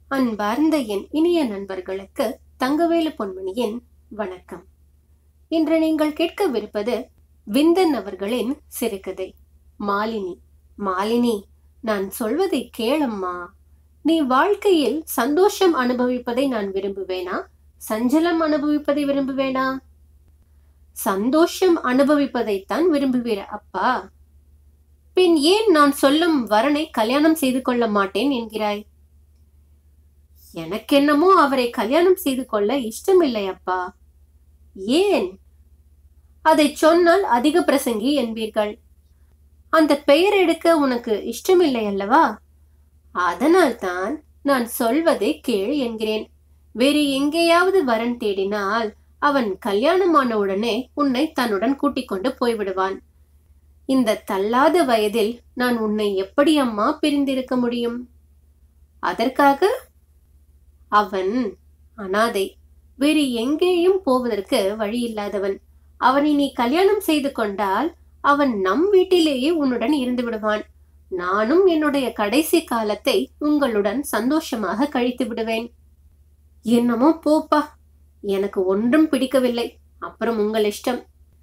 அன்பார்ந்த என் இனிய நண்பர்களுக்கு தங்கவேலு பொன்மணியின் வணக்கம் இன்று நீங்கள் கேட்கவிருப்பது விந்தன் அவர்களின் சிறுகதை மாலினி மாலினி நான் சொல்வதை கேளம்மா நீ வாழ்க்கையில் சந்தோஷம் அனுபவிப்பதை நான் விரும்புவேனா சஞ்சலம் அனுபவிப்பதை விரும்புவேனா சந்தோஷம் அனுபவிப்பதைத்தான் விரும்புவீர அப்பா பின் ஏன் நான் சொல்லும் வரனை கல்யாணம் செய்து கொள்ள மாட்டேன் என்கிறாய் எனக்கென்னமோ அவரை கல்யாணம் செய்து கொள்ள இஷ்டமில்லை அப்பா ஏன் அதை சொன்னால் அதிக பிரசங்கி என்பீர்கள் அந்த பெயர் எடுக்க உனக்கு இஷ்டமில்லை அல்லவா அதனால்தான் நான் சொல்வதை கேள் என்கிறேன் வேறு எங்கேயாவது வரன் தேடினால் அவன் கல்யாணமான உடனே உன்னை தன்னுடன் கூட்டிக் கொண்டு போய்விடுவான் இந்த தள்ளாத வயதில் நான் உன்னை எப்படி அம்மா பிரிந்திருக்க முடியும் அதற்காக அவன் அனாதை வேறு எங்கேயும் போவதற்கு வழி இல்லாதவன் அவனை நீ கல்யாணம் செய்து கொண்டால் அவன் நம் வீட்டிலேயே உன்னுடன் இருந்து விடுவான் நானும் என்னுடைய கடைசி காலத்தை உங்களுடன் சந்தோஷமாக கழித்து விடுவேன் என்னமோ போப்பா எனக்கு ஒன்றும் பிடிக்கவில்லை அப்புறம் உங்கள் இஷ்டம்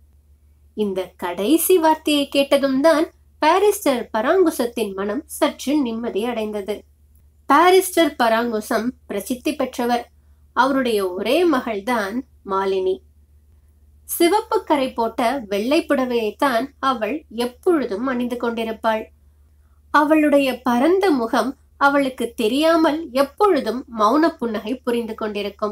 இந்த கடைசி வார்த்தையை கேட்டதும் தான் பாரிஸ்டர் பராங்குசத்தின் மனம் சற்று நிம்மதி அடைந்தது பாரிஸ்டர் பராங்குசம் பிரசித்தி பெற்றவர் அவருடைய ஒரே மகள்தான் மாலினி சிவப்பு கரை போட்ட வெள்ளை புடவையைத்தான் அவள் எப்பொழுதும் அணிந்து கொண்டிருப்பாள் அவளுடைய பரந்த முகம் அவளுக்கு தெரியாமல் எப்பொழுதும் மௌன புன்னகை புரிந்து கொண்டிருக்கும்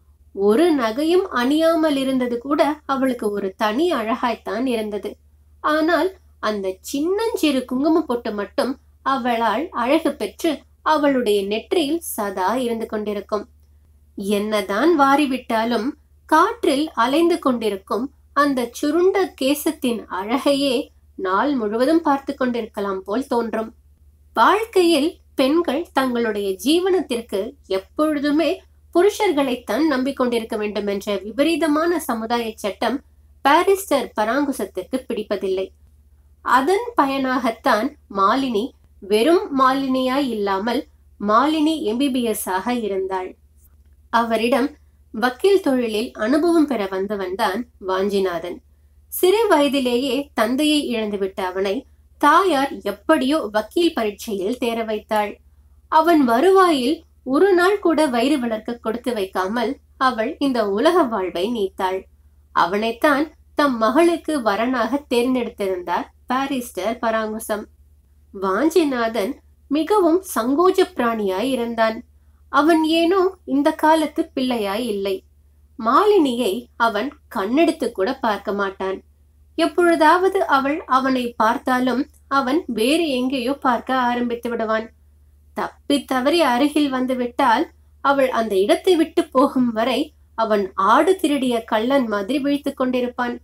ஒரு நகையும் அணியாமல் இருந்தது கூட அவளுக்கு ஒரு தனி அழகாய்த்தான் இருந்தது ஆனால் அந்த சின்னஞ்சிறு குங்கும பொட்டு மட்டும் அவளால் அழகு பெற்று அவளுடைய நெற்றியில் சதா இருந்து கொண்டிருக்கும் என்னதான் வாரிவிட்டாலும் காற்றில் அலைந்து கொண்டிருக்கும் அந்த சுருண்ட கேசத்தின் அழகையே நாள் முழுவதும் பார்த்து கொண்டிருக்கலாம் போல் தோன்றும் வாழ்க்கையில் பெண்கள் தங்களுடைய ஜீவனத்திற்கு எப்பொழுதுமே புருஷர்களைத்தான் நம்பிக்கொண்டிருக்க வேண்டும் என்ற விபரீதமான சமுதாய சட்டம் பாரிஸ்டர் பராங்குசத்திற்கு பிடிப்பதில்லை அதன் பயனாகத்தான் மாலினி வெறும் மாலினியாய் இல்லாமல் மாலினி எம்பிபிஎஸ் ஆக இருந்தாள் அவரிடம் வக்கீல் தொழிலில் அனுபவம் பெற வந்தவன்தான் வாஞ்சிநாதன் சிறு வயதிலேயே தந்தையை இழந்துவிட்ட அவனை தாயார் எப்படியோ வக்கீல் பரீட்சையில் தேர வைத்தாள் அவன் வருவாயில் ஒரு நாள் கூட வயிறு வளர்க்க கொடுத்து வைக்காமல் அவள் இந்த உலக வாழ்வை நீத்தாள் அவனைத்தான் தம் மகளுக்கு வரனாக தேர்ந்தெடுத்திருந்தார் பாரிஸ்டர் பராங்குசம் வாஞ்சிநாதன் மிகவும் சங்கோஜ பிராணியாய் இருந்தான் அவன் ஏனோ இந்த காலத்து பிள்ளையாய் இல்லை மாலினியை அவன் கண்ணெடுத்து கூட பார்க்க மாட்டான் எப்பொழுதாவது அவள் அவனை பார்த்தாலும் அவன் வேறு எங்கேயோ பார்க்க ஆரம்பித்து விடுவான் தப்பி தவறி அருகில் வந்து விட்டால் அவள் அந்த இடத்தை விட்டு போகும் வரை அவன் ஆடு திருடிய கள்ளன் மாதிரி விழித்துக் கொண்டிருப்பான்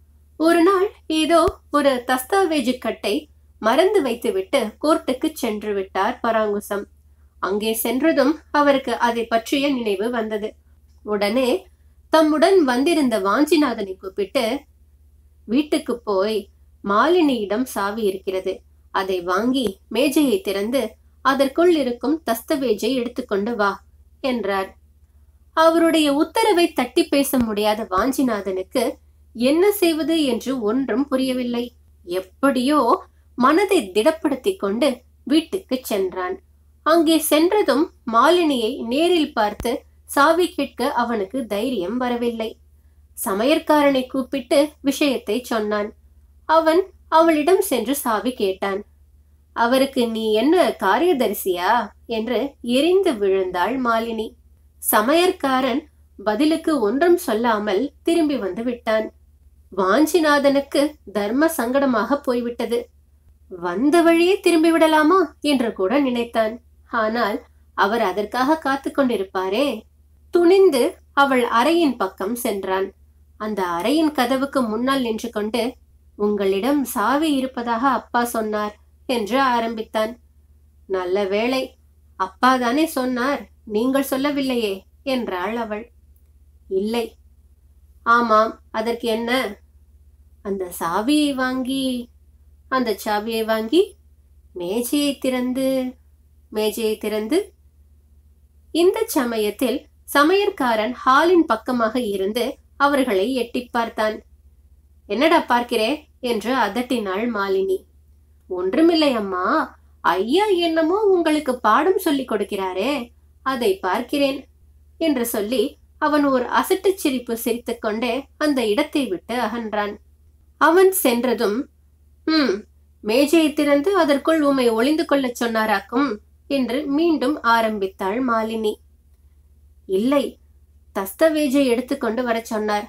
ஒரு நாள் ஏதோ ஒரு தஸ்தாவேஜு கட்டை மறந்து வைத்துவிட்டு கோர்ட்டுக்கு சென்று விட்டார் பராங்குசம் அங்கே சென்றதும் அவருக்கு அதை பற்றிய நினைவு வந்தது உடனே தம்முடன் வந்திருந்த வாஞ்சிநாதனை கூப்பிட்டு வீட்டுக்கு போய் மாலினியிடம் சாவி இருக்கிறது அதை வாங்கி மேஜையை திறந்து அதற்குள் இருக்கும் தஸ்தவேஜை எடுத்துக்கொண்டு வா என்றார் அவருடைய உத்தரவை தட்டி பேச முடியாத வாஞ்சிநாதனுக்கு என்ன செய்வது என்று ஒன்றும் புரியவில்லை எப்படியோ மனதை திடப்படுத்திக் கொண்டு வீட்டுக்கு சென்றான் அங்கே சென்றதும் மாலினியை நேரில் பார்த்து சாவி கேட்க அவனுக்கு தைரியம் வரவில்லை சமையற்காரனை கூப்பிட்டு விஷயத்தை சொன்னான் அவன் அவளிடம் சென்று சாவி கேட்டான் அவருக்கு நீ என்ன காரியதரிசியா என்று எரிந்து விழுந்தாள் மாலினி சமையற்காரன் பதிலுக்கு ஒன்றும் சொல்லாமல் திரும்பி வந்து விட்டான் வாஞ்சிநாதனுக்கு தர்ம சங்கடமாக போய்விட்டது வந்த வழியே திரும்பி விடலாமா என்று கூட நினைத்தான் ஆனால் அவர் அதற்காக காத்து கொண்டிருப்பாரே துணிந்து அவள் அறையின் பக்கம் சென்றான் அந்த அறையின் கதவுக்கு முன்னால் நின்று கொண்டு உங்களிடம் சாவி இருப்பதாக அப்பா சொன்னார் என்று ஆரம்பித்தான் நல்ல வேளை அப்பா தானே சொன்னார் நீங்கள் சொல்லவில்லையே என்றாள் அவள் இல்லை ஆமாம் அதற்கு என்ன அந்த சாவியை வாங்கி அந்த சாவியை வாங்கி மேஜையை திறந்து மேஜையை திறந்து இந்த சமயத்தில் சமையற்காரன் ஹாலின் பக்கமாக இருந்து அவர்களை எட்டிப் பார்த்தான் என்னடா பார்க்கிறே என்று அதட்டினாள் மாலினி ஒன்றுமில்லை அம்மா ஐயா என்னமோ உங்களுக்கு பாடம் சொல்லிக் கொடுக்கிறாரே அதை பார்க்கிறேன் என்று சொல்லி அவன் ஒரு அசட்டுச் சிரிப்பு சிரித்துக்கொண்டே அந்த இடத்தை விட்டு அகன்றான் அவன் சென்றதும் ம் மேஜையை திறந்து அதற்குள் உம்மை ஒளிந்து கொள்ளச் சொன்னாராக்கும் என்று மீண்டும் ஆரம்பித்தாள் மாலினி இல்லை தஸ்தவேஜை எடுத்துக்கொண்டு வரச் சொன்னார்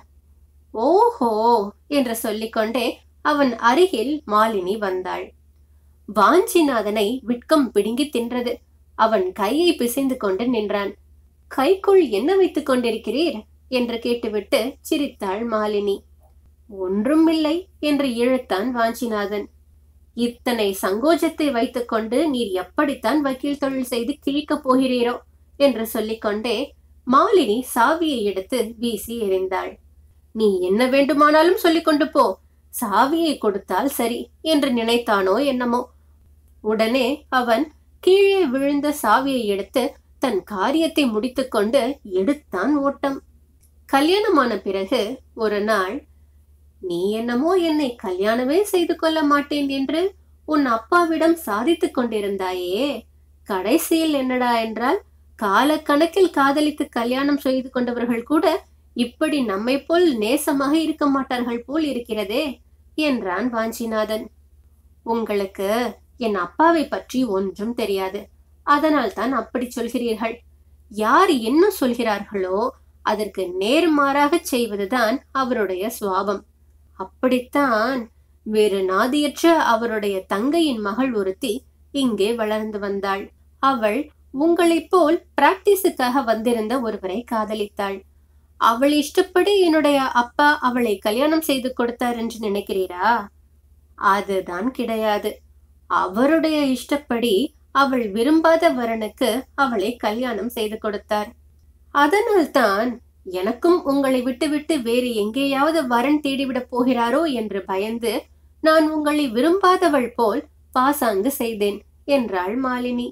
ஓஹோ என்று சொல்லிக்கொண்டே அவன் அருகில் மாலினி வந்தாள் வாஞ்சிநாதனை விட்கம் பிடுங்கி தின்றது அவன் கையை பிசைந்து கொண்டு நின்றான் கைக்குள் என்ன வைத்துக் கொண்டிருக்கிறீர் என்று கேட்டுவிட்டு சிரித்தாள் மாலினி ஒன்றுமில்லை என்று இழுத்தான் வாஞ்சிநாதன் இத்தனை சங்கோஜத்தை வைத்துக்கொண்டு நீர் எப்படித்தான் வக்கீல் தொழில் செய்து கிழிக்கப் போகிறீரோ என்று சொல்லிக்கொண்டே மாலினி சாவியை எடுத்து வீசி எறிந்தாள் நீ என்ன வேண்டுமானாலும் சொல்லிக் கொண்டு போ சாவியை கொடுத்தால் சரி என்று நினைத்தானோ என்னமோ உடனே அவன் கீழே விழுந்த சாவியை எடுத்து தன் காரியத்தை முடித்துக்கொண்டு எடுத்தான் ஓட்டம் கல்யாணமான பிறகு ஒரு நாள் நீ என்னமோ என்னை கல்யாணமே செய்து கொள்ள மாட்டேன் என்று உன் அப்பாவிடம் சாதித்துக் கொண்டிருந்தாயே கடைசியில் என்னடா என்றால் காலக்கணக்கில் காதலித்து கல்யாணம் செய்து கொண்டவர்கள் கூட இப்படி நம்மை போல் நேசமாக இருக்க மாட்டார்கள் போல் இருக்கிறதே என்றான் வாஞ்சிநாதன் உங்களுக்கு என் அப்பாவை பற்றி ஒன்றும் தெரியாது அதனால் தான் அப்படி சொல்கிறீர்கள் யார் என்ன சொல்கிறார்களோ அதற்கு நேர்மாறாக செய்வதுதான் அவருடைய சுவாபம் அப்படித்தான் வேறு நாதியற்ற அவருடைய தங்கையின் மகள் ஒருத்தி இங்கே வளர்ந்து வந்தாள் அவள் உங்களைப் போல் பிராக்டிஸுக்காக வந்திருந்த ஒருவரை காதலித்தாள் அவள் இஷ்டப்படி என்னுடைய அப்பா அவளை கல்யாணம் செய்து கொடுத்தார் என்று நினைக்கிறீரா அதுதான் கிடையாது அவருடைய இஷ்டப்படி அவள் விரும்பாத வரனுக்கு அவளை கல்யாணம் செய்து கொடுத்தார் அதனால்தான் எனக்கும் உங்களை விட்டுவிட்டு வேறு எங்கேயாவது வரன் தேடிவிடப் போகிறாரோ என்று பயந்து நான் உங்களை விரும்பாதவள் போல் பாசாங்கு செய்தேன் என்றாள் மாலினி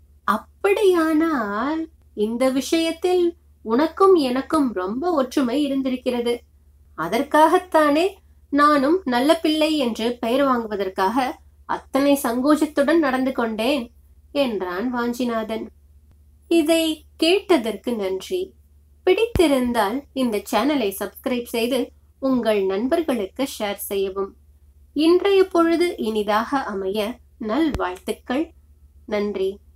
அப்படியானால் இந்த விஷயத்தில் உனக்கும் எனக்கும் ரொம்ப ஒற்றுமை இருந்திருக்கிறது அதற்காகத்தானே நானும் நல்ல பிள்ளை என்று பெயர் வாங்குவதற்காக அத்தனை சங்கோஜத்துடன் நடந்து கொண்டேன் என்றான் வாஞ்சிநாதன் இதை கேட்டதற்கு நன்றி பிடித்திருந்தால் இந்த சேனலை சப்ஸ்கிரைப் செய்து உங்கள் நண்பர்களுக்கு ஷேர் செய்யவும் இன்றைய பொழுது இனிதாக அமைய நல்வாழ்த்துக்கள் நன்றி